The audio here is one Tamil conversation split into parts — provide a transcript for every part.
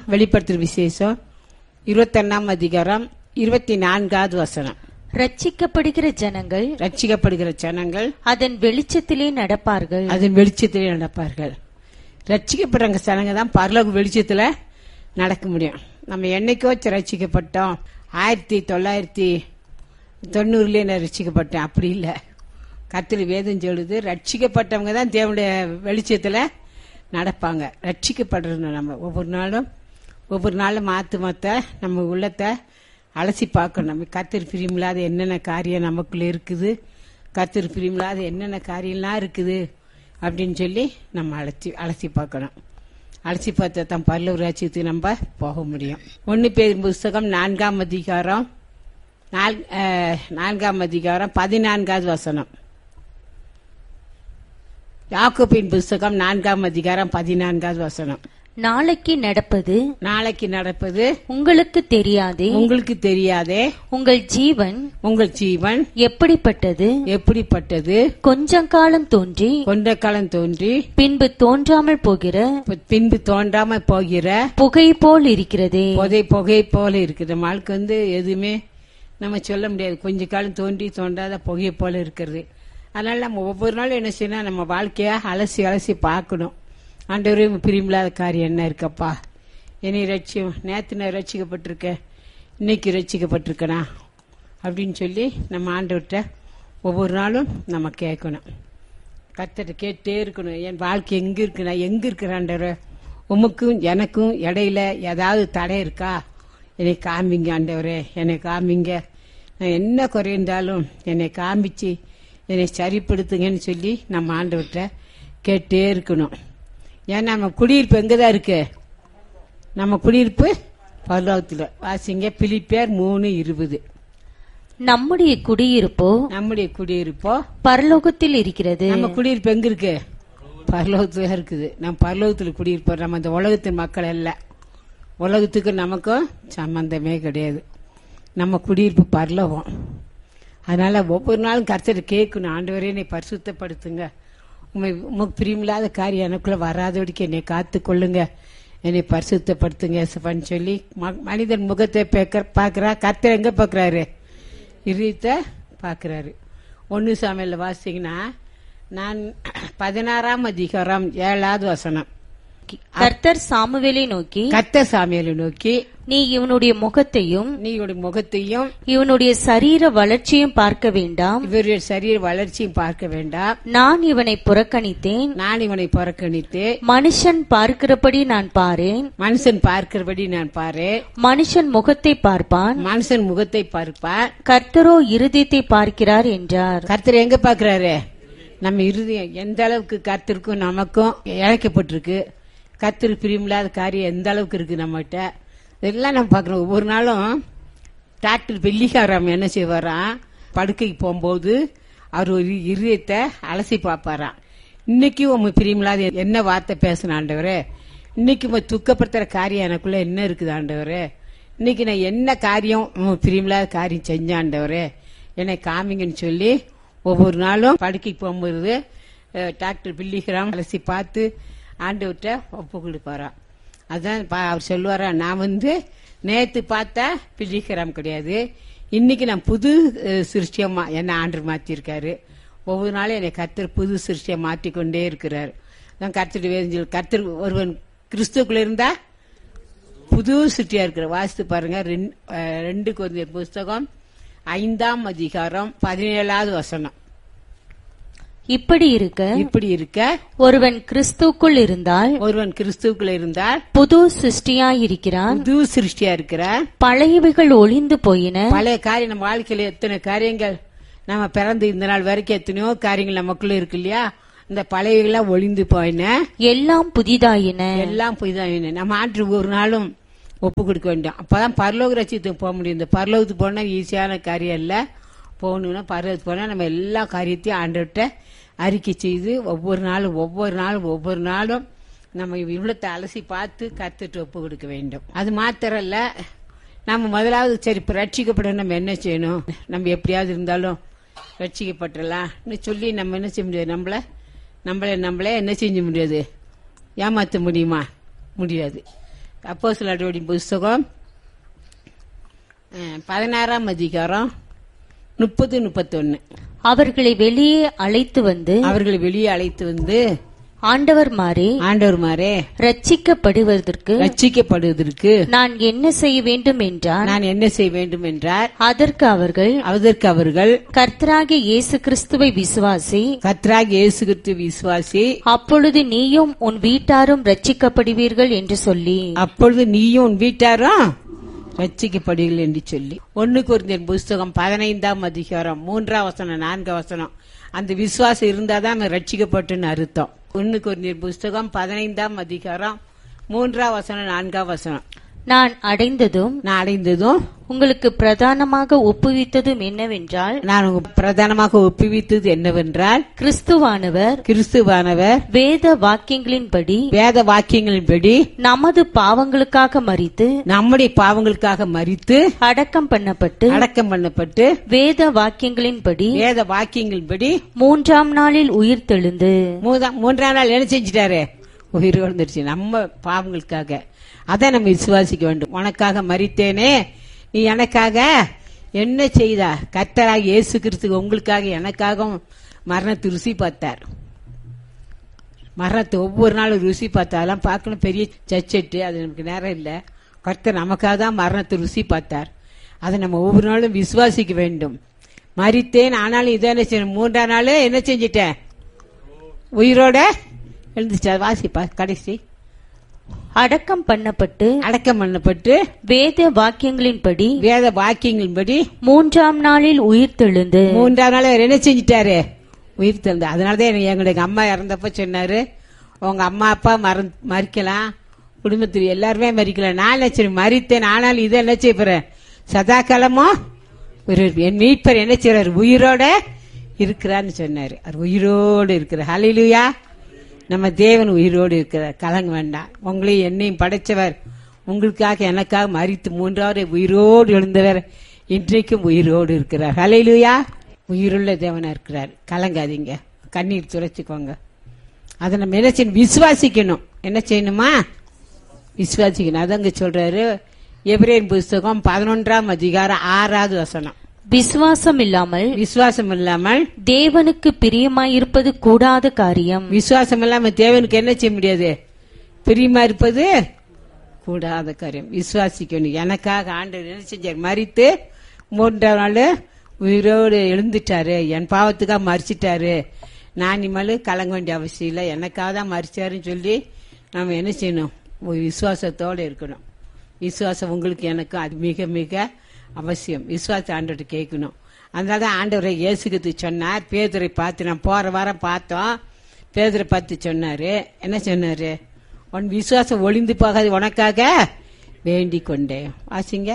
வெளிப்படுத்துற விசேஷம் இருபத்தொன்னாம் அதிகாரம் இருபத்தி நான்காவது வசனம் ரட்சிக்கப்படுகிற ஜனங்கள் ரட்சிக்கப்படுகிற ஜனங்கள் அதன் வெளிச்சத்திலே நடப்பார்கள் அதன் வெளிச்சத்திலே நடப்பார்கள் ரட்சிக்கப்படுறவங்க ஜனங்க தான் பரலோக வெளிச்சத்துல நடக்க முடியும் நம்ம என்னைக்கோ ரட்சிக்கப்பட்டோம் ஆயிரத்தி தொள்ளாயிரத்தி தொண்ணூறுலயே நான் ரட்சிக்கப்பட்டேன் அப்படி இல்லை கத்திரி வேதம் சொல்லுது ரட்சிக்கப்பட்டவங்க தான் தேவனுடைய வெளிச்சத்துல நடப்பாங்க ரட்சிக்கப்படுறது நம்ம ஒவ்வொரு நாளும் ஒவ்வொரு நாளும் மாத்து மாத்த நம்ம உள்ளத்தை அலசி பார்க்கணும் நம்ம கத்திரி பிரியமில்லாத என்னென்ன காரியம் நமக்குள்ள இருக்குது கத்திரி பிரியமில்லாத என்னென்ன காரியம்லாம் இருக்குது அப்படின்னு சொல்லி நம்ம அலசி அலசி பார்க்கணும் அலசி பார்த்தா தான் பல்லூர் ராஜ்யத்துக்கு நம்ம போக முடியும் ஒன்று பேர் புஸ்தகம் நான்காம் அதிகாரம் நால் அஹ், நான்காம் அதிகாரம் பதினான்காவது வசனம் யாக்கோபின் புஸ்தகம் நான்காம் அதிகாரம் பதினான்காவது வசனம் நாளைக்கு நடப்பது நாளைக்கு நடப்பது உங்களுக்கு தெரியாதே உங்களுக்கு தெரியாதே உங்கள் ஜீவன் உங்கள் ஜீவன் எப்படிப்பட்டது எப்படிப்பட்டது கொஞ்சம் காலம் தோன்றி கொண்ட காலம் தோன்றி பின்பு தோன்றாமல் போகிற பின்பு தோன்றாம போகிற புகை போல் இருக்கிறதே புகை புகை போல இருக்குது நம்ம ஆளுக்கு வந்து எதுவுமே நம்ம சொல்ல முடியாது கொஞ்ச காலம் தோன்றி தோன்றாத புகை போல இருக்கிறது அதனால நம்ம ஒவ்வொரு நாளும் என்ன செய்யணும் நம்ம வாழ்க்கைய அலசி அலசி பார்க்கணும் ஆண்டவரே பிரியமில்லாத காரியம் என்ன இருக்கப்பா என்னை ரட்சியம் நேற்று நான் ரட்சிக்கப்பட்டிருக்கேன் இன்னைக்கு ரட்சிக்கப்பட்டிருக்கனா அப்படின்னு சொல்லி நம்ம ஆண்டவர்கிட்ட ஒவ்வொரு நாளும் நம்ம கேட்கணும் கர்த்தர்ட்ட கேட்டே இருக்கணும் என் வாழ்க்கை எங்க இருக்கு நான் எங்க இருக்கிறாண்டவர் உமக்கும் எனக்கும் இடையில ஏதாவது தடை இருக்கா என்னை காமிங்க ஆண்டவரே என்னை காமிங்க நான் என்ன குறைந்தாலும் என்னை காமிச்சு என்னை சரிப்படுத்துங்கன்னு சொல்லி நம்ம ஆண்டவர்கிட்ட கேட்டே இருக்கணும் ஏன்னா நம்ம குடியிருப்பு எங்க தான் இருக்கு நம்ம குடியிருப்பு பரலோகத்தில் வாசிங்க பிலிப்பேர் மூணு இருபது நம்முடைய குடியிருப்போ நம்முடைய குடியிருப்போ பரலோகத்தில் இருக்கிறது நம்ம குடியிருப்பு எங்க இருக்கு பரலோகத்துல இருக்குது நம்ம பரலோகத்துல குடியிருப்போம் நம்ம இந்த உலகத்தின் மக்கள் அல்ல உலகத்துக்கு நமக்கும் சம்பந்தமே கிடையாது நம்ம குடியிருப்பு பரலோகம் அதனால ஒவ்வொரு நாளும் கர்த்தர் கேட்கணும் ஆண்டவரே என்னை பரிசுத்தப்படுத்துங்க உண்மை உமக்கு பிரியமில்லாத காரியம் எனக்குள்ள வராதபடிக்கு என்னை காத்து கொள்ளுங்க என்னை பரிசுத்தப்படுத்துங்க ஏசப்பான்னு சொல்லி ம- மனிதன் முகத்தை பேக்க- பார்க்கறா கர்த்தர் எங்க பார்க்கறாரு இதயத்தை பார்க்கறாரு ஒன்னு சாமியில் வாசிங்கன்னா நான் பதினாறாம் அதிகாரம் ஏழாவது வசனம் கர்த்தர் சாமுவேலை நோக்கி கத்த சாமியலை நோக்கி நீ இவனுடைய முகத்தையும் நீ உடைய முகத்தையும் இவனுடைய சரீர வளர்ச்சியும் பார்க்க வேண்டாம் இவருடைய சரீர வளர்ச்சியும் பார்க்க வேண்டாம் நான் இவனை புறக்கணித்தேன் நான் இவனை புறக்கணித்து மனுஷன் பார்க்கிறபடி நான் பாரேன் மனுஷன் பார்க்கிறபடி நான் பாரு மனுஷன் முகத்தை பார்ப்பான் மனுஷன் முகத்தை பார்ப்பார் கர்த்தரோ இருதயத்தை பார்க்கிறார் என்றார் கர்த்தர் எங்க பாக்குறாரு நம்ம இருதயம் எந்த அளவுக்கு கர்த்தருக்கும் நமக்கும் இழைக்கப்பட்டிருக்கு கர்த்தர் பிரியமில்லாத காரியம் எந்த அளவுக்கு இருக்கு நம்மகிட்ட இதெல்லாம் நம்ம பார்க்கணும் ஒவ்வொரு நாளும் டாக்டர் வெள்ளிக்காராம் என்ன செய்வாராம் படுக்கைக்கு போகும்போது அவர் ஒரு இருதயத்தை அலசி பார்ப்பாராம் இன்னைக்கு உங்க பிரியமில்லாத என்ன வார்த்தை பேசின ஆண்டவரே இன்னைக்கு உங்க துக்கப்படுத்துற காரியம் எனக்குள்ள என்ன இருக்குது ஆண்டவரே இன்னைக்கு நான் என்ன காரியம் உங்க பிரியமில்லாத காரியம் செஞ்ச ஆண்டவரே என்னை காமிங்கன்னு சொல்லி ஒவ்வொரு நாளும் படுக்கைக்கு போகும்போது அஹ், டாக்டர் பில்லிகிராம் அலசி பார்த்து ஆண்டவர்கிட்ட ஒப்பு கொடுப்பாராம் அதான் பா- அவர் சொல்லுவாரா நான் வந்து நேத்து பார்த்தா பில்லிகிராம் கிடையாது இன்னைக்கு நான் புது அஹ், சிருஷ்டியமா என்ன ஆண்டு மாத்திருக்காரு ஒவ்வொரு நாளும் என்னை கர்த்தர் புது சிருஷ்டியை மாற்றிக்கொண்டே இருக்கிறார் தான் கர்த்தர் வேதஞ்சல் கர்த்தர் ஒருவன் கிறிஸ்துக்குள்ள இருந்தா புது சிட்டியா இருக்கிற வாசித்து பாருங்க ரெண்- அஹ், ரெண்டு கொஞ்சம் புஸ்தகம் ஐந்தாம் அதிகாரம் பதினேழாவது வசனம் இப்படி இருக்க இப்படி இருக்க ஒருவன் கிறிஸ்துக்குள் இருந்தால் ஒருவன் கிறிஸ்துவுக்குள்ள இருந்தால் புது சிருஷ்டியாயிருக்கிறான் புது சிருஷ்டியா இருக்கிறார் பழையவைகள் ஒளிந்து போயின பழைய காரியம் நம்ம வாழ்க்கையில எத்தனை காரியங்கள் நம்ம பிறந்து இந்த நாள் வரைக்கும் எத்தனையோ காரியங்கள் நமக்குள்ள இருக்கு இல்லையா இந்த பழையெல்லாம் ஒளிந்து போயின எல்லாம் புதிதாயின எல்லாம் புதிதாக நம்ம ஆற்று ஒரு நாளும் ஒப்பு கொடுக்க வேண்டும் அப்பதான் பரலோக ரட்சியத்துக்கு போக முடியும் இந்த பரலோகத்துக்கு போனா ஈஸியான காரியம் இல்ல போகணும்னா பரலோகத்துக்கு போனா நம்ம எல்லா காரியத்தையும் ஆண்டவர்கிட்ட அறிக்கை செய்து ஒவ்வொரு நாளும் ஒவ்வொரு நாளும் ஒவ்வொரு நாளும் நம்ம இவ்வளத்தை அலசி பார்த்து கத்துட்டு ஒப்பு கொடுக்க வேண்டும் அது மாத்திரம் இல்ல நம்ம முதலாவது சரி இப்ப ரட்சிக்கப்பட நம்ம என்ன செய்யணும் நம்ம எப்படியாவது இருந்தாலும் ரட்சிக்கப்பட்டுடலாம் சொல்லி நம்ம என்ன செய்ய முடியாது நம்மள நம்மள நம்மளே என்ன செஞ்ச முடியாது ஏமாத்த முடியுமா முடியாது அப்போ சில புஸ்தகம் அஹ், பதினாறாம் அதிகாரம் முப்பது முப்பத்தொன்னு அவர்களை வெளியே அழைத்து வந்து அவர்களை வெளியே அழைத்து வந்து ஆண்டவர் மாறே ஆண்டவர் மாரே ரட்சிக்கப்படுவதற்கு ரட்சிக்கப்படுவதற்கு நான் என்ன செய்ய வேண்டும் என்றார் நான் என்ன செய்ய வேண்டும் என்றார் அதற்கு அவர்கள் அதற்கு அவர்கள் கர்த்தராகிய இயேசு கிறிஸ்துவை விசுவாசி கத்ராக் இயேசு கிறிஸ்து விசுவாசி அப்பொழுது நீயும் உன் வீட்டாரும் ரட்சிக்கப்படுவீர்கள் என்று சொல்லி அப்பொழுது நீயும் உன் வீட்டாரும் ரட்சிக்கப்படுவீர்கள் என்று சொல்லி ஒன்னு குறிஞ்சன் புஸ்தகம் பதினைந்தாம் அதிகாரம் மூன்றாம் வசனம் நான்காம் வசனம் அந்த விசுவாசம் இருந்தாதான் நம்ம ரட்சிக்கப்பட்டுன்னு அர்த்தம் ஒன்னு குறிஞ்சன் புஸ்தகம் பதினைந்தாம் அதிகாரம் மூன்றாம் வசனம் நான்காம் வசனம் நான் அடைந்ததும் நான் அடைந்ததும் உங்களுக்கு பிரதானமாக ஒப்புவித்ததும் என்னவென்றால் நான் உங்க பிரதானமாக ஒப்புவித்தது என்னவென்றால் கிறிஸ்துவானவர் கிறிஸ்துவானவர் வேத வாக்கியங்களின்படி வேத வாக்கியங்களின்படி நமது பாவங்களுக்காக மறித்து நம்முடைய பாவங்களுக்காக மறித்து அடக்கம் பண்ணப்பட்டு அடக்கம் பண்ணப்பட்டு வேத வாக்கியங்களின்படி வேத வாக்கியங்களின்படி மூன்றாம் நாளில் உயிர் தெழுந்து மூதாம் மூன்றாம் நாள் என்ன செஞ்சிட்டாரு உயிர் வந்துருச்சு நம்ம பாவங்களுக்காக அதை நம்ம விசுவாசிக்க வேண்டும் உனக்காக மறித்தேனே நீ எனக்காக என்ன செய்தா கர்த்தராக இயேசு கிறிஸ்து உங்களுக்காக எனக்காகவும் மரணத்தை ருசி பார்த்தார் மரணத்தை ஒவ்வொரு நாளும் ருசி பார்த்தா அதெல்லாம் பார்க்கணும் பெரிய சச்செட்டு அது நமக்கு நேரம் இல்லை கர்த்தர் நமக்காக தான் மரணத்தை ருசி பார்த்தார் அதை நம்ம ஒவ்வொரு நாளும் விசுவாசிக்க வேண்டும் மறித்தேன் ஆனாலும் இதை என்ன செய்யணும் மூன்றாம் நாள் என்ன செஞ்சிட்டேன் உயிரோட எழுந்துச்சா வாசிப்பா கடைசி அடக்கம் பண்ணப்பட்டு அடக்கம் பண்ணப்பட்டு வேத வாக்கியங்களின்படி வேத வாக்கியங்களின்படி மூன்றாம் நாளில் உயிர் தெழுந்து மூன்றாம் நாள் அவர் என்ன செஞ்சிட்டாரு உயிர் தந்து அதனாலதான் எங்களுக்கு அம்மா இறந்தப்ப சொன்னாரு உங்க அம்மா அப்பா மற மறிக்கலாம் குடும்பத்தில் எல்லாருமே மறிக்கலாம் நான் என்ன சரி மறித்தேன் ஆனால் இதை என்ன செய்ய போறேன் சதா காலமும் உயிர் என் மீட்பர் என்ன செய்யறாரு உயிரோட இருக்கிறான்னு சொன்னாரு அவர் உயிரோடு இருக்கிறார் ஹalleluya நம்ம தேவன் உயிரோடு இருக்கிறார் கலங்க வேண்டாம் உங்களையும் என்னையும் படைச்சவர் உங்களுக்காக எனக்காக மறித்து மூன்றாவது உயிரோடு எழுந்தவர் இன்றைக்கும் உயிரோடு இருக்கிறார் ஹalleluya உயிருள்ள தேவனா இருக்கிறார் கலங்காதீங்க கண்ணீர் துடைச்சுக்கோங்க அதை நம்ம என்ன செய்யணும் விசுவாசிக்கணும் என்ன செய்யணுமா விசுவாசிக்கணும் அதங்க சொல்றாரு எபிரேன் புஸ்தகம் பதினொன்றாம் அதிகாரம் ஆறாவது வசனம் விசுவாசம் இல்லாமல் விசுவாசம் இல்லாமல் தேவனுக்கு பிரியமாயிருப்பது கூடாத காரியம் விசுவாசம் இல்லாம தேவனுக்கு என்ன செய்ய முடியாது பிரியமா இருப்பது கூடாத காரியம் விசுவாசிக்கணும் எனக்காக ஆண்டவர் என்ன செஞ்சார் மறித்து மூன்றாம் நாள் உயிரோடு எழுந்துட்டாரு என் பாவத்துக்காக மறிச்சிட்டாரு நான் இனிமேல் கலங்க வேண்டிய அவசியம் இல்லை எனக்காக தான் மறிச்சாருன்னு சொல்லி நம்ம என்ன செய்யணும் ஒரு விசுவாசத்தோடு இருக்கணும் விசுவாசம் உங்களுக்கு எனக்கும் அது மிக மிக அவசியம் விசுவாச ஆண்டவர்கிட்ட கேட்கணும் அதனால தான் ஆண்டவரை இயேசுக்கு சொன்னார் பேதுரை பார்த்து நான் போற வாரம் பார்த்தோம் பேதுரை பார்த்து சொன்னாரு என்ன சொன்னாரு உன் விசுவாசம் ஒளிந்து போகாது உனக்காக வேண்டிக் கொண்டேன் வாசிங்க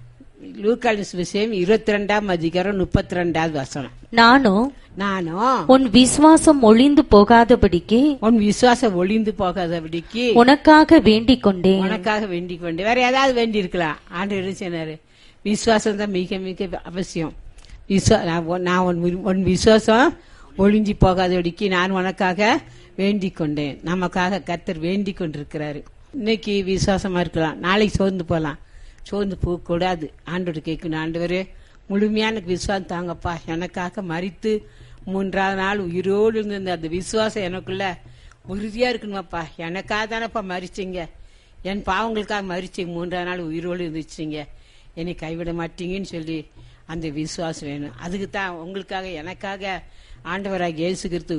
லூக்கால் விஷயம் இருபத்தி ரெண்டாம் அதிகாரம் முப்பத்தி ரெண்டாவது வசனம் நானும் நானும் உன் விசுவாசம் ஒளிந்து போகாதபடிக்கு உன் விசுவாசம் ஒளிந்து போகாதபடிக்கு உனக்காக வேண்டிக் கொண்டேன் உனக்காக வேண்டிக் கொண்டு வேற ஏதாவது வேண்டி இருக்கலாம் ஆண்டு என்ன சொன்னாரு விசுவாசம் தான் மிக மிக அவசியம் விசுவா நான் உன்- நான் உன் வி- உன் விசுவாசம் ஒளிஞ்சி போகாதபடிக்கு நான் உனக்காக வேண்டிக் கொண்டேன் நமக்காக கர்த்தர் வேண்டிக் கொண்டிருக்கிறாரு இன்னைக்கு விசுவாசமா இருக்கலாம் நாளைக்கு சோர்ந்து போகலாம் சோர்ந்து போக கூடாது ஆண்டோட கேட்கணும் ஆண்டவரே முழுமையான விசுவாசம் தாங்கப்பா எனக்காக மறித்து மூன்றாவது நாள் உயிரோடு இருந்த அந்த விசுவாசம் எனக்குள்ள உறுதியா இருக்கணுமாப்பா எனக்காக தானப்பா மறிச்சீங்க என் பாவங்களுக்காக மறிச்சீங்க மூன்றாவது நாள் உயிரோடு இருந்துச்சுங்க என்னை கைவிட மாட்டீங்கன்னு சொல்லி அந்த விசுவாசம் வேணும் அதுக்கு தான் உங்களுக்காக எனக்காக ஆண்டவராக இயேசு கிறிஸ்து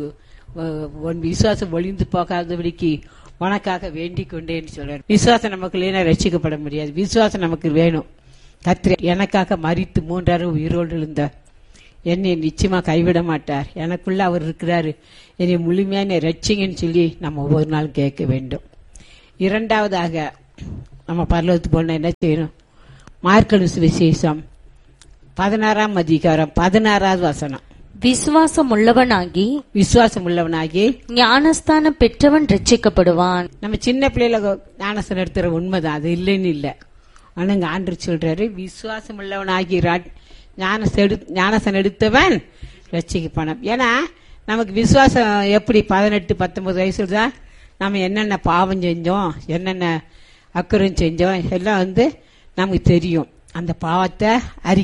உ- உன் விசுவாசம் ஒளிந்து போகாதபடிக்கு உனக்காக வேண்டிக் கொண்டேன்னு சொல்றாரு விசுவாசம் நமக்கு இல்லைன்னா ரட்சிக்கப்பட முடியாது விசுவாசம் நமக்கு வேணும் கத்திர எனக்காக மறித்து மூன்றாறு உயிரோடு இருந்தார் என்னை நிச்சயமா கைவிட மாட்டார் எனக்குள்ள அவர் இருக்கிறாரு என்னை முழுமையான ரட்சிங்கன்னு சொல்லி நம்ம ஒவ்வொரு நாள் கேட்க வேண்டும் இரண்டாவதாக நம்ம பரலோகத்துக்கு போனா என்ன செய்யணும் மார்க்கனு விசேஷம் பதினாறாம் அதிகாரம் பதினாறாவது வசனம் விசுவாசம் உள்ளவனாகி விசுவாசம் உள்ளவனாகி ஞானஸ்தானம் பெற்றவன் ரட்சிக்கப்படுவான் நம்ம சின்ன பிள்ளைல ஞானசனம் எடுத்துற உண்மைதான் அது இல்லைன்னு இல்லை ஆனா இங்க ஆண்டு சொல்றாரு விசுவாசம் உள்ளவனாகி ரா- ஞானசம் எடு ஞானசனம் எடுத்தவன் ரட்சிக்கப்பானம் ஏன்னா நமக்கு விசுவாசம் எப்படி பதினெட்டு பத்தொன்பது வயசுல தான் நம்ம என்னென்ன பாவம் செஞ்சோம் என்னென்ன அக்கறம் செஞ்சோம் எல்லாம் வந்து நமக்கு தெரியும் அந்த பாவத்தை அறிக்கை